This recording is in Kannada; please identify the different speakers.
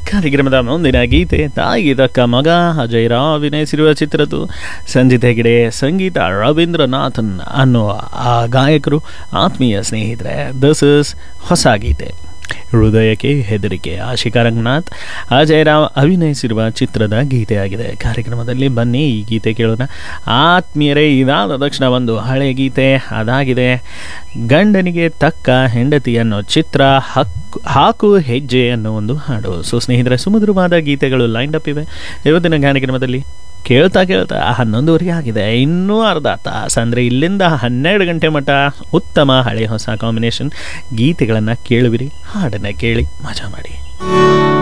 Speaker 1: ಕಾರ್ಯಕ್ರಮದ ಮುಂದಿನ ಗೀತೆ ತಾಯಿ ತಕ್ಕ ಮಗ ಅಜಯ್ ರಾವ್ ಅಭಿನಯಿಸಿರುವ ಚಿತ್ರದ್ದು ಸಂಜಿತ್ ಹೆಗಡೆ ಸಂಗೀತ ರವೀಂದ್ರನಾಥನ್ ಅನ್ನುವ ಆ ಗಾಯಕರು ಆತ್ಮೀಯ ಸ್ನೇಹಿತರೆ ದಿಸ್ ಇಸ್ ಹೊಸ ಗೀತೆ ಹೃದಯಕ್ಕೆ ಹೆದರಿಕೆ ಆಶಿಕಾ ರಂಗನಾಥ್ ಅಜಯ್ ರಾವ್ ಅಭಿನಯಿಸಿರುವ ಚಿತ್ರದ ಗೀತೆಯಾಗಿದೆ ಕಾರ್ಯಕ್ರಮದಲ್ಲಿ ಬನ್ನಿ ಈ ಗೀತೆ ಕೇಳೋಣ ಆತ್ಮೀಯರೇ ಇದಾದ ತಕ್ಷಣ ಒಂದು ಹಳೆ ಗೀತೆ ಅದಾಗಿದೆ ಗಂಡನಿಗೆ ತಕ್ಕ ಹೆಂಡತಿ ಅನ್ನೋ ಚಿತ್ರ ಹಕ್ಕು ಹಾಕು ಹೆಜ್ಜೆ ಅನ್ನೋ ಒಂದು ಹಾಡು ಸೊ ಸ್ನೇಹಿತರೆ ಸುಮಧುರವಾದ ಗೀತೆಗಳು ಲೈನ್ ಅಪ್ ಇವೆ ಇವತ್ತಿನ ಕಾರ್ಯಕ್ರಮದಲ್ಲಿ ಕೇಳ್ತಾ ಕೇಳ್ತಾ ಹನ್ನೊಂದುವರೆಗೆ ಆಗಿದೆ ಇನ್ನೂ ಅರ್ಧ ತಾಸು ಅಂದರೆ ಇಲ್ಲಿಂದ ಹನ್ನೆರಡು ಗಂಟೆ ಮಟ್ಟ ಉತ್ತಮ ಹಳೆ ಹೊಸ ಕಾಂಬಿನೇಷನ್ ಗೀತೆಗಳನ್ನು ಕೇಳುವಿರಿ ಹಾಡನ್ನು ಕೇಳಿ ಮಜಾ ಮಾಡಿ